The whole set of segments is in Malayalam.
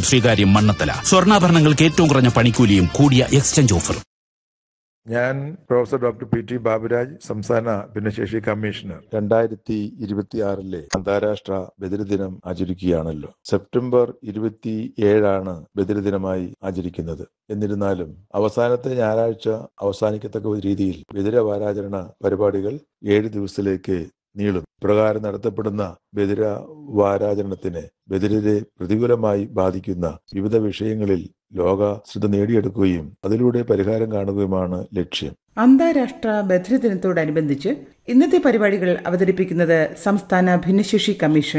ശ്രീകാര്യം മണ്ണത്തല സ്വർണ്ണാഭരണങ്ങൾക്ക് ഏറ്റവും കുറഞ്ഞ പണിക്കൂലിയും കൂടിയ എക്സ്ചേഞ്ച് ഓഫറും ഞാൻ professor doctor P T Baburaj സംസ്ഥാന ഭിന്നശേഷി കമ്മീഷണർ രണ്ടായിരത്തി ഇരുപത്തിയാറിലെ അന്താരാഷ്ട്ര ബദിരദിനം ആചരിക്കുകയാണല്ലോ സെപ്റ്റംബർ ഇരുപത്തി ഏഴാണ് ബദിരദിനമായി ആചരിക്കുന്നത് എന്നിരുന്നാലും അവസാനത്തെ ഞായറാഴ്ച അവസാനിക്കത്തക്ക രീതിയിൽ ബദിര വാരാചരണ പരിപാടികൾ ഏഴ് ദിവസത്തിലേക്ക് നീളും പ്രകാരം നടത്തപ്പെടുന്ന ബദിര വാരാചരണത്തിന് ബദിരരെ പ്രതികൂലമായി ബാധിക്കുന്ന വിവിധ വിഷയങ്ങളിൽ ലോക ശ്രദ്ധ നേടിയെടുക്കുകയും അതിലൂടെ പരിഹാരം കാണുകയുമാണ് ലക്ഷ്യം അന്താരാഷ്ട്ര ബധിരദിനത്തോടനുബന്ധിച്ച് ഇന്നത്തെ പരിപാടികൾ അവതരിപ്പിക്കുന്നത് സംസ്ഥാന ഭിന്നശേഷി കമ്മീഷൻ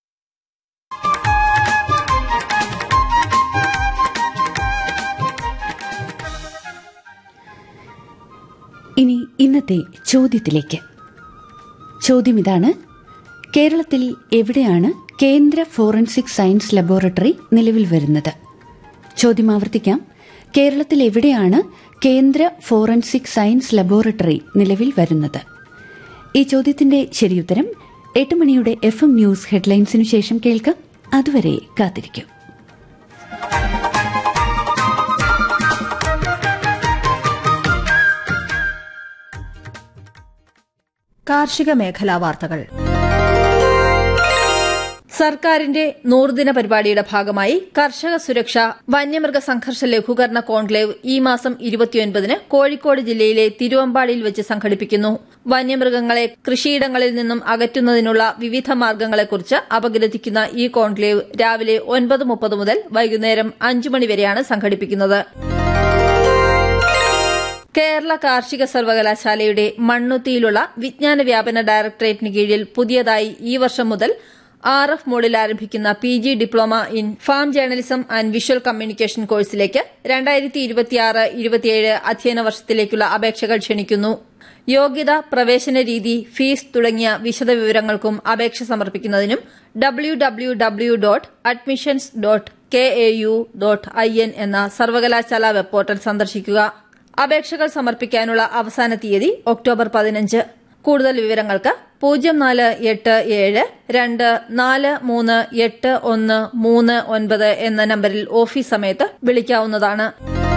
ഇനി ഇന്നത്തെ ചോദ്യത്തിലേക്ക് ചോദ്യം ഇതാണ് കേരളത്തിൽ എവിടെയാണ് കേന്ദ്ര ഫോറൻസിക് സയൻസ് ലബോറട്ടറി നിലവിൽ വരുന്നത് ചോദ്യം ആവർത്തിക്കാം കേരളത്തിൽ എവിടെയാണ് കേന്ദ്ര ഫോറൻസിക് സയൻസ് ലബോറട്ടറി നിലവിൽ വരുന്നത് ഈ ചോദ്യത്തിന്റെ ശരിയുത്തരം എട്ട് മണിയുടെ എഫ് എം ന്യൂസ് ഹെഡ്ലൈൻസിനു ശേഷം കേൾക്കാം അതുവരെ കാത്തിരിക്കും കാർഷിക മേഖലാ വാർത്തകൾ സർക്കാരിന്റെ നൂറുദിന പരിപാടിയുടെ ഭാഗമായി കർഷക സുരക്ഷ വന്യമൃഗ സംഘർഷ ലഘൂകരണ കോൺക്ലേവ് ഈ മാസം ഇരുപത്തിയൊൻപതിന് കോഴിക്കോട് ജില്ലയിലെ തിരുവമ്പാടിയിൽ വെച്ച് സംഘടിപ്പിക്കുന്നു വന്യമൃഗങ്ങളെ കൃഷിയിടങ്ങളിൽ നിന്നും അകറ്റുന്നതിനുള്ള വിവിധ മാർഗങ്ങളെക്കുറിച്ച് അപഗ്രഥിക്കുന്ന ഈ കോൺക്ലേവ് രാവിലെ ഒൻപത് മുപ്പത് മുതൽ വൈകുന്നേരം അഞ്ചു മണിവരെയാണ് സംഘടിപ്പിക്കുന്നത് കേരള കാർഷിക സർവകലാശാലയുടെ മണ്ണുത്തിയിലുള്ള വിജ്ഞാന വ്യാപന ഡയറക്ടറേറ്റിന് കീഴിൽ പുതിയതായി ഈ വർഷം മുതൽ ആർ എഫ് മോഡിൽ ആരംഭിക്കുന്ന P G diploma in farm journalism and visual communication കോഴ്സിലേക്ക് രണ്ടായിരത്തി ഇരുപത്തിയാറ് ഇരുപത്തിയേഴ് അധ്യയന വർഷത്തിലേക്കുള്ള അപേക്ഷകൾ ക്ഷണിക്കുന്നു യോഗ്യത പ്രവേശന രീതി ഫീസ് തുടങ്ങിയ വിശദവിവരങ്ങൾക്കും അപേക്ഷ സമർപ്പിക്കുന്നതിനും W W W dot admissions dot K A U dot I N എന്ന സർവകലാശാല വെബ് പോർട്ടൽ സന്ദർശിക്കുക അപേക്ഷകൾ സമർപ്പിക്കാനുള്ള അവസാന തീയതി ഒക്ടോബർ പതിനഞ്ച് കൂടുതൽ വിവരങ്ങൾക്ക് പൂജ്യം നാല് എട്ട് ഏഴ് രണ്ട് നാല് മൂന്ന് എട്ട് ഒന്ന് മൂന്ന് ഒൻപത് എന്ന നമ്പറിൽ ഓഫീസ് സമയത്ത് വിളിക്കാവുന്നതാണ്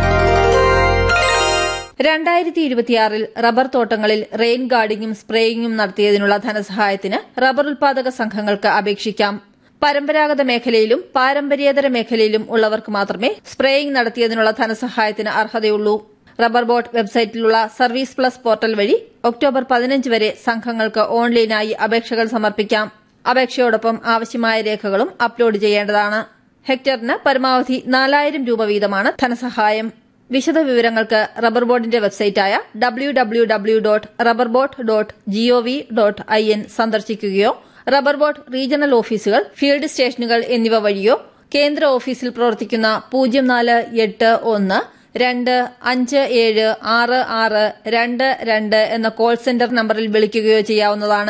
രണ്ടായിരത്തി ഇരുപത്തിയാറിൽ റബ്ബർ തോട്ടങ്ങളിൽ റെയിൻ ഗാർഡിംഗും സ്പ്രേയിങ്ങും നടത്തിയതിനുള്ള ധനസഹായത്തിന് റബ്ബർ ഉൽപാദക സംഘങ്ങൾക്ക് അപേക്ഷിക്കാം പരമ്പരാഗത മേഖലയിലും പാരമ്പര്യേതര മേഖലയിലും ഉള്ളവർക്ക് മാത്രമേ സ്പ്രേയിംഗ് നടത്തിയതിനുള്ള ധനസഹായത്തിന് അർഹതയുള്ളൂ റബ്ബർ ബോർഡ് വെബ്സൈറ്റിലുള്ള സർവീസ് പ്ലസ് പോർട്ടൽ വഴി ഒക്ടോബർ പതിനഞ്ച് വരെ സംഘങ്ങൾക്ക് ഓൺലൈനായി അപേക്ഷകൾ സമർപ്പിക്കാം അപേക്ഷയോടൊപ്പം ആവശ്യമായ രേഖകളും അപ്ലോഡ് ചെയ്യേണ്ടതാണ് ഹെക്ടറിന് പരമാവധി നാലായിരം രൂപ വീതമാണ് ധനസഹായം വിശദ വിവരങ്ങൾക്ക് റബ്ബർ ബോർഡിന്റെ വെബ്സൈറ്റായ W W W dot rubber board dot gov dot I N സന്ദർശിക്കുകയോ റബ്ബർ ബോർഡ് റീജിയണൽ ഓഫീസുകൾ ഫീൽഡ് സ്റ്റേഷനുകൾ എന്നിവ വഴിയോ കേന്ദ്ര ഓഫീസിൽ പ്രവർത്തിക്കുന്ന പൂജ്യം നാല് എട്ട് ഒന്ന് രണ്ട് അഞ്ച് ഏഴ് ആറ് ആറ് രണ്ട് രണ്ട് എന്ന കോൾ സെന്റർ നമ്പറിൽ വിളിക്കുകയോ ചെയ്യാവുന്നതാണ്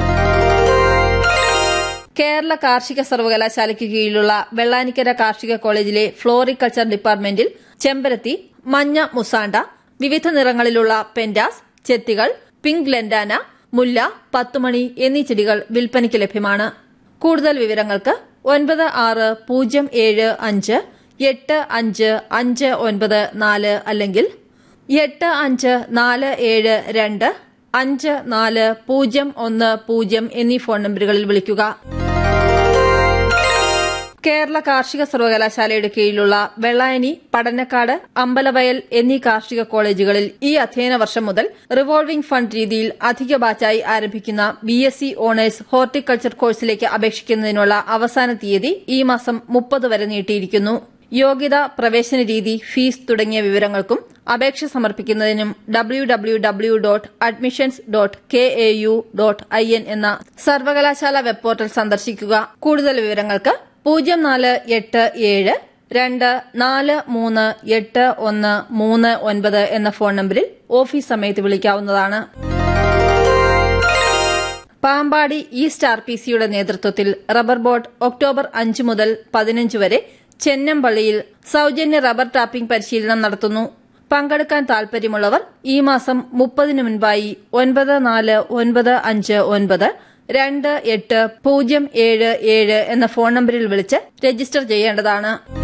കേരള കാർഷിക സർവകലാശാലയ്ക്ക് കീഴിലുള്ള വെള്ളാനിക്കര കാർഷിക കോളേജിലെ ഫ്ലോറിക്കൾച്ചർ ഡിപ്പാർട്ട്മെന്റിൽ ചെമ്പരത്തി മഞ്ഞ മുസാണ്ട വിവിധ നിറങ്ങളിലുള്ള പെന്റാസ് ചെത്തികൾ പിങ്ക് ലെൻഡാന മുല്ല പത്തുമണി എന്നീ ചെടികൾ വിൽപ്പനയ്ക്ക് ലഭ്യമാണ് കൂടുതൽ വിവരങ്ങൾക്ക് ഒൻപത് ആറ് പൂജ്യം ഏഴ് അഞ്ച് എട്ട് അഞ്ച് അഞ്ച് ഒൻപത് നാല് അല്ലെങ്കിൽ എട്ട് അഞ്ച് നാല് ഏഴ് രണ്ട് അഞ്ച് നാല് പൂജ്യം ഒന്ന് പൂജ്യം എന്നീ ഫോൺ നമ്പറുകളിൽ വിളിക്കുക കേരള കാർഷിക സർവകലാശാലയുടെ കീഴിലുള്ള വെള്ളായനി പടന്നക്കാട് അമ്പലവയൽ എന്നീ കാർഷിക കോളേജുകളിൽ ഈ അധ്യയന വർഷം മുതൽ റിവോൾവിംഗ് ഫണ്ട് രീതിയിൽ അധിക ബാച്ചായി ആരംഭിക്കുന്ന B S C honours horticulture കോഴ്സിലേക്ക് അപേക്ഷിക്കുന്നതിനുള്ള അവസാന തീയതി ഈ മാസം മുപ്പത് വരെ നീട്ടിയിരിക്കുന്നു യോഗ്യത പ്രവേശന രീതി ഫീസ് തുടങ്ങിയ വിവരങ്ങൾക്കും അപേക്ഷ സമർപ്പിക്കുന്നതിനും W W W dot admissions dot K A U dot I N എന്ന സർവകലാശാല വെബ് പോർട്ടൽ സന്ദർശിക്കുക കൂടുതൽ വിവരങ്ങൾക്ക് പൂജ്യം നാല് എട്ട് ഏഴ് രണ്ട് നാല് മൂന്ന് എട്ട് ഒന്ന് മൂന്ന് ഒൻപത് എന്ന ഫോൺ നമ്പറിൽ ഓഫീസ് സമയത്ത് വിളിക്കാവുന്നതാണ് പാമ്പാടി ഈസ്റ്റ് ആർ പി സിയുടെ നേതൃത്വത്തിൽ റബ്ബർ ബോർഡ് ഒക്ടോബർ അഞ്ച് മുതൽ പതിനഞ്ച് വരെ ചെന്നംപള്ളിയിൽ സൌജന്യ റബ്ബർ ടാപ്പിംഗ് പരിശീലനം നടത്തുന്നു പങ്കെടുക്കാൻ താൽപര്യമുള്ളവർ ഈ മാസം മുപ്പതിനു മുൻപായി ഒൻപത് നാല് ഒൻപത് അഞ്ച് ഒൻപത് രണ്ട് എട്ട് പൂജ്യം ഏഴ് ഏഴ് എന്ന ഫോൺ നമ്പറിൽ വിളിച്ച് രജിസ്റ്റർ ചെയ്യേണ്ടതാണ്